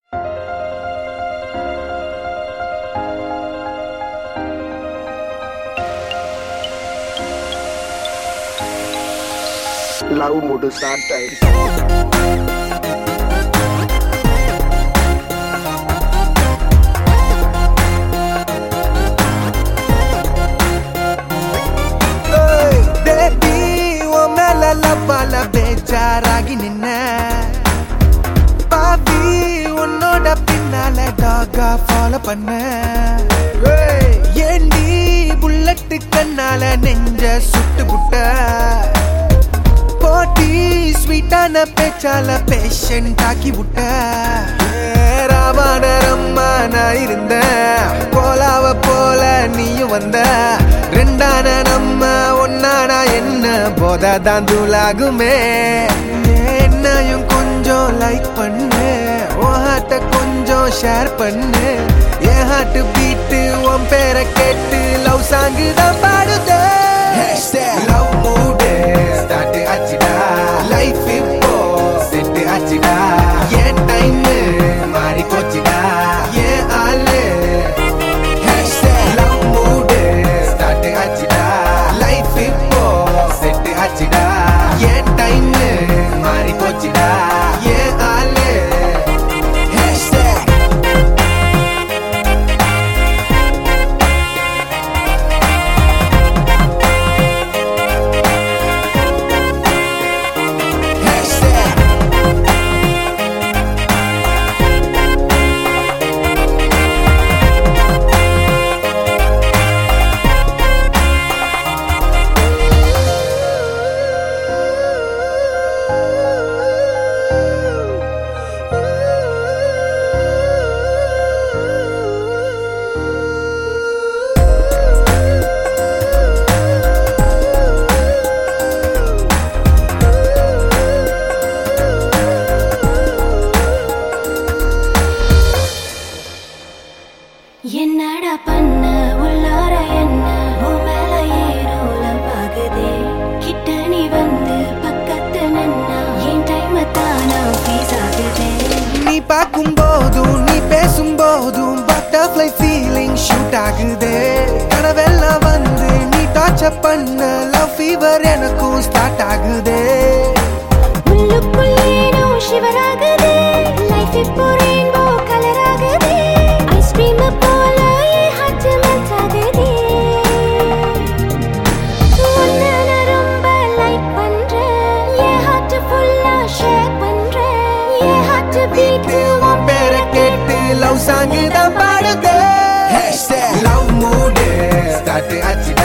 love mood start ஆயிடுச்சு baby உன் மேல லவ்வால பேஜாராகி நின்ன பாபி உன்னோட பின்னால டாகா ஃபாலோ பண்ண ஏய், ஏண்டி புல்லட்டு கண்ணால நெஞ்ச சுட்டு புட்ட போட்டி ஸ்வீட்டான பேச்சால பேஷண்ட் ஆக்கி விட்ட ராமானரம்மா நான் இருந்தேன் கோலாவ போல நீயும் வந்த ரெண்டான நம்ம ஒன்னானா என்ன போதா தான் தூளாகுமே என்னையும் கொஞ்சம் லைக் பண்ணு உன் ஹார்ட்ட கொஞ்சம் ஷேர் பண்ணு என் ஹார்ட் பீட்டு உன் பேரை கேட்டு லவ் சாங்கு தான் பாடுதே லவ் மூடு ஸ்டார்ட் ஆச்சுடா லைஃப் இப்போ செட் ஆச்சுடா என் டைம் மாறி போச்சுடா என் ஆளு லவ் மூடு ஸ்டார்ட் ஆச்சுடா லைஃப் இப்போ செட் ஆச்சுடா என் டைம் மாறி போச்சுடா என் ஆளு Hashtag Hashtag என்னடா பண்ண உள்ளார என்ன உன் மேல ஏறோலம் பாகுதே கிட்ட நீ வந்து பக்கத்து நின்னா என் டைம் தானா ஃபீஸ் ஆகுதே நீ பார்க்கும் போதும் நீ பேசும் போதும் பட்டர்ஃப்ளை ஃபீலிங் ஷூட் ஆகுதே கனவெல்லாம் வந்து நீ டார்ச்சர் பண்ண லவ் ஃபீவர் எனக்கும் ஸ்டார்ட் ஆகுதே உள்ளுக்குள் ஏனோ ஷிவராகுதே லைஃப் இப்போ ரெயின்போ கலர் ஆகுதே ஐஸ்கிரீம் போல என் ஹார்ட் மெல்ட் ஆகுதே உன்னை நான் ரொம்ப லைக் பண்றேன் என் ஹார்ட் ஃபுல்லா ஷேர் பண்றேன் என் ஹார்ட் பீட் உன் பேரை கேட்டு லவ் சாங்கு தான் பாடுதே லவ் மூடு ஸ்டார்ட் ஆச்சு